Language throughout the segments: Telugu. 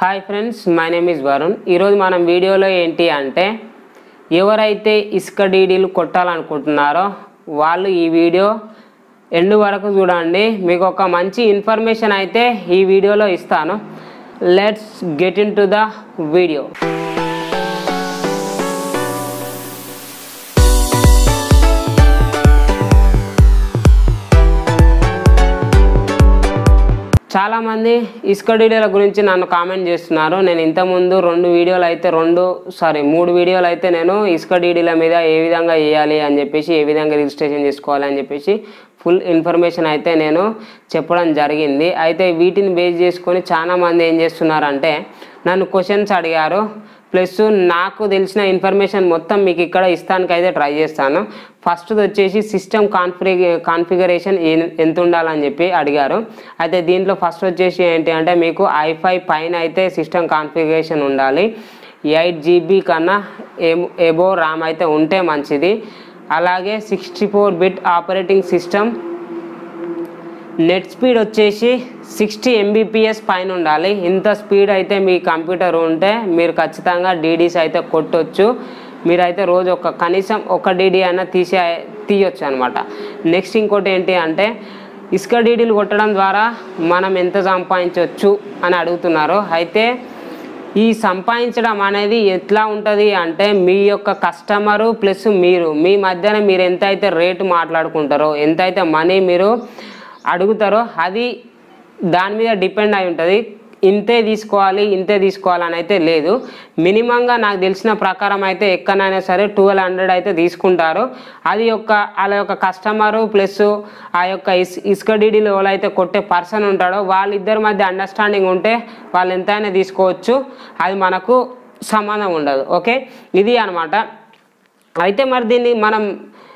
Hi friends my name is Varun ఈరోజు మనం వీడియోలో ఏంటి అంటే ఎవరైతే ఇసుక డీడీలు కొట్టాలనుకుంటున్నారో వాళ్ళు ఈ వీడియో ఎండు వరకు చూడండి మీకు ఒక మంచి ఇన్ఫర్మేషన్ అయితే ఈ వీడియోలో ఇస్తాను let's get into the video చాలామంది ఇసుక డీడీల గురించి నన్ను కామెంట్ చేస్తున్నారు నేను ఇంతకుముందు రెండు వీడియోలు అయితే రెండు సారీ మూడు వీడియోలు అయితే నేను ఇసుక డీడీల మీద ఏ విధంగా వేయాలి అని చెప్పేసి ఏ విధంగా రిజిస్ట్రేషన్ చేసుకోవాలి అని చెప్పేసి ఫుల్ ఇన్ఫర్మేషన్ అయితే నేను చెప్పడం జరిగింది అయితే వీటిని బేస్ చేసుకొని చాలామంది ఏం చేస్తున్నారంటే నన్ను క్వశ్చన్స్ అడిగారు ప్లస్ నాకు తెలిసిన ఇన్ఫర్మేషన్ మొత్తం మీకు ఇక్కడ ఇస్తానికైతే ట్రై చేస్తాను ఫస్ట్ వచ్చేసి సిస్టమ్ కాన్ఫిగ కాన్ఫిగరేషన్ ఎంత ఉండాలని చెప్పి అడిగారు అయితే దీంట్లో ఫస్ట్ వచ్చేసి ఏంటి అంటే మీకు ఐఫై పైన అయితే సిస్టమ్ కాన్ఫిగరేషన్ ఉండాలి ఎయిట్ జీబీ కన్నా ఎబో ర్యామ్ అయితే ఉంటే మంచిది అలాగే sixty four bit operating system net speed వచ్చేసి సిక్స్టీ ఎంబీపీఎస్ పైన ఉండాలి ఇంత స్పీడ్ అయితే మీ కంప్యూటర్ ఉంటే మీరు ఖచ్చితంగా డీడీస్ అయితే కొట్టొచ్చు మీరైతే రోజు ఒక కనీసం ఒక డీడీ అయినా తీసే తీయొచ్చు అనమాట నెక్స్ట్ ఇంకోటి ఏంటి అంటే ఇసుక డీడీలు కొట్టడం ద్వారా మనం ఎంత సంపాదించవచ్చు అని అడుగుతున్నారు అయితే ఈ సంపాదించడం అనేది ఎట్లా ఉంటుంది అంటే మీ యొక్క కస్టమరు ప్లస్ మీరు మీ మధ్యన మీరు ఎంత అయితే రేటు మాట్లాడుకుంటారో ఎంత అయితే మనీ మీరు అడుగుతారో అది దాని మీద డిపెండ్ అయి ఉంటుంది ఇంతే తీసుకోవాలి ఇంతే తీసుకోవాలని అయితే లేదు మినిమంగా నాకు తెలిసిన ప్రకారం అయితే ఎక్కడైనా సరే ట్వెల్వ్ హండ్రెడ్ అయితే తీసుకుంటారు అది యొక్క వాళ్ళ యొక్క కస్టమరు ప్లస్ ఆ యొక్క ఇస్ ఇసుక డీడీలో ఎవరైతే కొట్టే పర్సన్ ఉంటాడో వాళ్ళిద్దరి మధ్య అండర్స్టాండింగ్ ఉంటే వాళ్ళు ఎంతైనా తీసుకోవచ్చు అది మనకు సంబంధం ఉండదు ఓకే ఇది అనమాట అయితే మరి దీన్ని మనం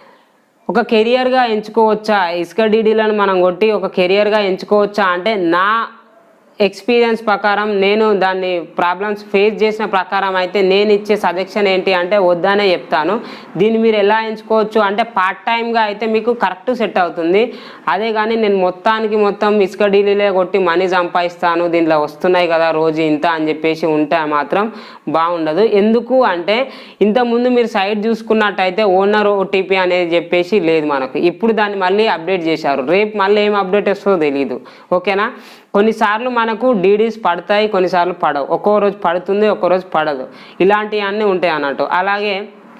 ఒక కెరియర్గా ఎంచుకోవచ్చా ఇసుక డీడీలను మనం కొట్టి ఒక కెరియర్గా ఎంచుకోవచ్చా అంటే నా ఎక్స్పీరియన్స్ ప్రకారం నేను దాన్ని ప్రాబ్లమ్స్ ఫేస్ చేసిన ప్రకారం అయితే నేను ఇచ్చే సజెషన్ ఏంటి అంటే వద్దనే చెప్తాను దీన్ని మీరు ఎలా ఎంచుకోవచ్చు అంటే పార్ట్ టైంగా అయితే మీకు కరెక్ట్ సెట్ అవుతుంది అదే కానీ నేను మొత్తానికి మొత్తం ఇసుక డీలీలే కొట్టి మనీ సంపాదిస్తాను దీంట్లో వస్తున్నాయి కదా రోజు ఇంత అని చెప్పేసి ఉంటే మాత్రం బాగుండదు ఎందుకు అంటే ఇంతకుముందు మీరు సైట్ చూసుకున్నట్టయితే ఓనర్ ఓటీపీ అనేది చెప్పేసి లేదు మనకు ఇప్పుడు దాన్ని మళ్ళీ అప్డేట్ చేశారు రేపు మళ్ళీ ఏం అప్డేట్ వస్తుందో తెలియదు ఓకేనా కొన్నిసార్లు మనకు డీడీస్ పడతాయి కొన్నిసార్లు పడవు ఒక్కో రోజు పడుతుంది ఒక్కో రోజు పడదు ఇలాంటివన్నీ ఉంటాయి అన్నట్టు అలాగే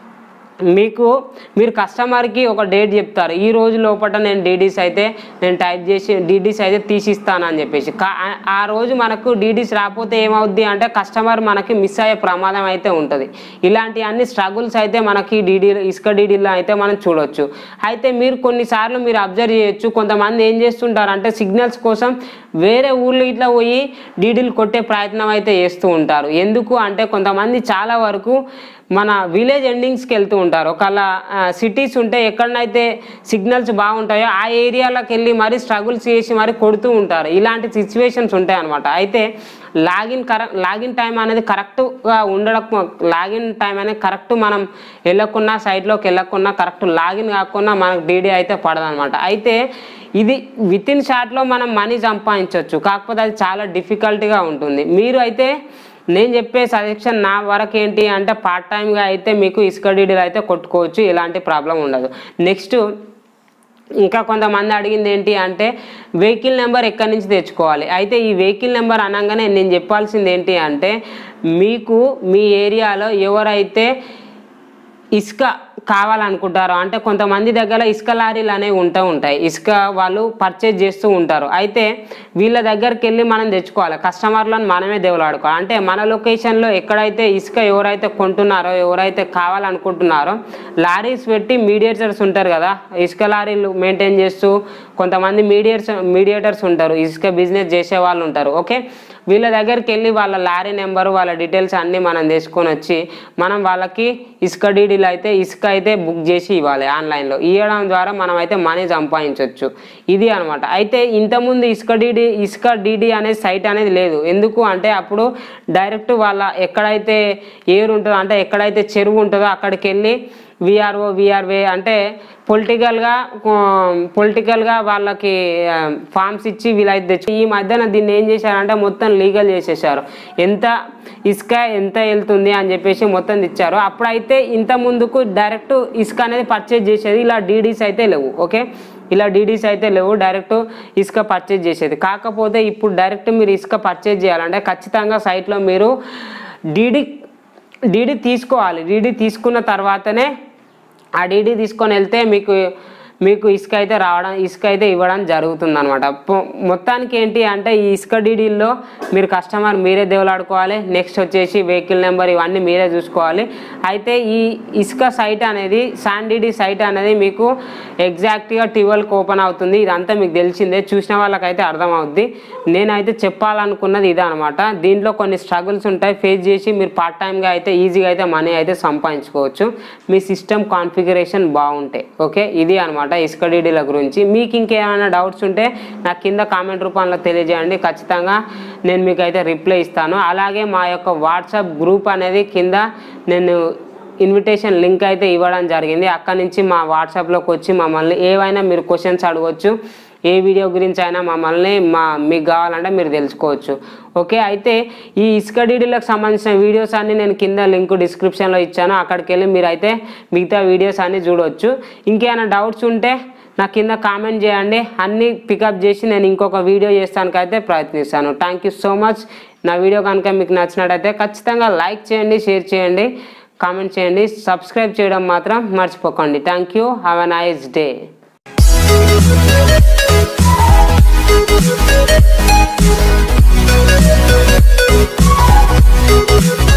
మీకు మీరు కస్టమర్కి ఒక డేట్ చెప్తారు ఈ రోజు లోపల నేను డీడీస్ అయితే నేను టైప్ చేసి డీడీస్ అయితే తీసిస్తాను అని చెప్పేసి కా ఆ రోజు మనకు డీడీస్ రాకపోతే ఏమవుద్ది అంటే కస్టమర్ మనకి మిస్ అయ్యే ప్రమాదం అయితే ఉంటుంది ఇలాంటి అన్ని స్ట్రగుల్స్ అయితే మనకి డీడీ ఇసుక డీడీలో అయితే మనం చూడొచ్చు అయితే మీరు కొన్నిసార్లు మీరు అబ్జర్వ్ చేయొచ్చు కొంతమంది ఏం చేస్తుంటారు అంటే సిగ్నల్స్ కోసం వేరే ఊర్లో ఇట్లా పోయి డీడీలు కొట్టే ప్రయత్నం అయితే చేస్తూ ఉంటారు ఎందుకు అంటే కొంతమంది చాలా వరకు మన విలేజ్ ఎండింగ్స్కి వెళ్తూ ఉంటారు ఒకవేళ సిటీస్ ఉంటే ఎక్కడనైతే సిగ్నల్స్ బాగుంటాయో ఆ ఏరియాలోకి వెళ్ళి మరి స్ట్రగుల్స్ చేసి మరి కొడుతూ ఉంటారు ఇలాంటి సిచ్యువేషన్స్ ఉంటాయి అనమాట అయితే లాగిన్ కరెక్ట్ లాగిన్ టైం అనేది కరెక్ట్గా ఉండడం లాగిన్ టైం అనేది కరెక్ట్ మనం వెళ్ళకున్నా సైట్లోకి వెళ్ళకున్నా కరెక్ట్ లాగిన్ కాకుండా మనకు డీడీ అయితే పడదనమాట అయితే ఇది విత్ ఇన్ షార్ట్లో మనం మనీ సంపాదించవచ్చు కాకపోతే అది చాలా డిఫికల్ట్గా ఉంటుంది మీరు అయితే నేను చెప్పే సజెషన్ నా వరకు ఏంటి అంటే పార్ట్ టైంగా అయితే మీకు ఇసుక డీడీలు అయితే కొట్టుకోవచ్చు ఎలాంటి ప్రాబ్లం ఉండదు నెక్స్ట్ ఇంకా కొంతమంది అడిగింది ఏంటి అంటే వెహికల్ నెంబర్ ఎక్కడి నుంచి తెచ్చుకోవాలి అయితే ఈ వెహికల్ నెంబర్ అనగానే నేను చెప్పాల్సింది ఏంటి అంటే మీకు మీ ఏరియాలో ఎవరైతే ఇసుక కావాలనుకుంటారు అంటే కొంతమంది దగ్గర ఇసుక లారీలు అనేవి ఉంటూ ఉంటాయి ఇసుక వాళ్ళు పర్చేజ్ చేస్తూ ఉంటారు అయితే వీళ్ళ దగ్గరికి వెళ్ళి మనం తెచ్చుకోవాలి కస్టమర్లను మనమే దేవులాడుకోవాలి అంటే మన లొకేషన్లో ఎక్కడైతే ఇసుక ఎవరైతే కొంటున్నారో ఎవరైతే కావాలనుకుంటున్నారో లారీస్ పెట్టి మీడియేటర్స్ ఉంటారు కదా ఇసుక లారీలు మెయింటైన్ చేస్తూ కొంతమంది మీడియేటర్స్ మీడియేటర్స్ ఉంటారు ఇసుక బిజినెస్ చేసే వాళ్ళు ఉంటారు ఓకే వీళ్ళ దగ్గరికి వెళ్ళి వాళ్ళ లారీ నెంబరు వాళ్ళ డీటెయిల్స్ అన్నీ మనం తీసుకొని వచ్చి మనం వాళ్ళకి ఇసుక డీడీలు అయితే ఇసుక అయితే బుక్ చేసి ఇవ్వాలి ఆన్లైన్లో ఇవ్వడం ద్వారా మనం అయితే మనీ సంపాదించవచ్చు ఇది అనమాట అయితే ఇంతకుముందు ఇసుక డీడీ ఇసుక డీడీ అనే సైట్ అనేది లేదు ఎందుకు అంటే అప్పుడు డైరెక్ట్ వాళ్ళ ఎక్కడైతే ఏరు ఉంటుందో అంటే ఎక్కడైతే చెరువు ఉంటుందో అక్కడికి వెళ్ళి విఆర్ఓ విఆర్వే అంటే పొలిటికల్గా పొలిటికల్గా వాళ్ళకి ఫామ్స్ ఇచ్చి వీళ్ళైతే తెచ్చి ఈ మధ్యన దీన్ని ఏం చేశారంటే మొత్తం లీగల్ చేసేసారు ఎంత ఇసుక ఎంత వెళ్తుంది అని చెప్పేసి మొత్తం ఇచ్చారు అప్పుడైతే ఇంత ముందుకు డైరెక్ట్ ఇసుక అనేది పర్చేజ్ చేసేది ఇలా డీడీస్ అయితే లేవు ఓకే ఇలా డీడీస్ అయితే లేవు డైరెక్ట్ ఇసుక పర్చేజ్ చేసేది కాకపోతే ఇప్పుడు డైరెక్ట్ మీరు ఇసుక పర్చేజ్ చేయాలంటే ఖచ్చితంగా సైట్లో మీరు డీడీ డీడీ తీసుకోవాలి డీడీ తీసుకున్న తర్వాతనే ఆ డీడీ తీసుకొని వెళ్తే మీకు మీకు ఇసుక అయితే రావడం ఇసుక అయితే ఇవ్వడం జరుగుతుంది అనమాట మొత్తానికి ఏంటి అంటే ఈ ఇసుక డీడీల్లో మీరు కస్టమర్ మీరే దేవులాడుకోవాలి నెక్స్ట్ వచ్చేసి వెహికల్ నెంబర్ ఇవన్నీ మీరే చూసుకోవాలి అయితే ఈ ఇసుక సైట్ అనేది శాండిడీ సైట్ అనేది మీకు ఎగ్జాక్ట్గా ట్వెల్వ్కి ఓపెన్ అవుతుంది ఇదంతా మీకు తెలిసిందే చూసిన వాళ్ళకైతే అర్థమవుద్ది నేనైతే చెప్పాలనుకున్నది ఇదే అనమాట దీంట్లో కొన్ని స్ట్రగుల్స్ ఉంటాయి ఫేస్ చేసి మీరు పార్ట్ టైంగా అయితే ఈజీగా అయితే మనీ అయితే సంపాదించుకోవచ్చు మీ సిస్టమ్ కాన్ఫిగరేషన్ బాగుంటాయి ఓకే ఇది అనమాట ఇసుక డీడీల గురించి మీకు ఇంకేమైనా డౌట్స్ ఉంటే నాకు కింద కామెంట్ రూపంలో తెలియజేయండి ఖచ్చితంగా నేను మీకు అయితే రిప్లై ఇస్తాను అలాగే మా యొక్క వాట్సాప్ గ్రూప్ అనేది కింద నేను ఇన్విటేషన్ లింక్ అయితే ఇవ్వడం జరిగింది అక్కడ నుంచి మా వాట్సాప్లోకి వచ్చి మమ్మల్ని ఏవైనా మీరు క్వశ్చన్స్ అడగవచ్చు ఏ వీడియో గురించి అయినా మమ్మల్ని మా మీకు కావాలంటే మీరు తెలుసుకోవచ్చు ఓకే అయితే ఈ ఇసుక డీడీలకు సంబంధించిన వీడియోస్ అన్ని నేను కింద లింక్ డిస్క్రిప్షన్లో ఇచ్చాను అక్కడికి వెళ్ళి మీరు అయితే మిగతా వీడియోస్ అన్ని చూడవచ్చు ఇంకేమైనా డౌట్స్ ఉంటే నా కింద కామెంట్ చేయండి అన్నీ పికప్ చేసి నేను ఇంకొక వీడియో చేస్తానికైతే ప్రయత్నిస్తాను థ్యాంక్ యూ సో మచ్ నా వీడియో కనుక మీకు నచ్చినట్టయితే ఖచ్చితంగా లైక్ చేయండి షేర్ చేయండి కామెంట్ చేయండి సబ్స్క్రైబ్ చేయడం మాత్రం మర్చిపోకండి thank you have a nice day Thank you.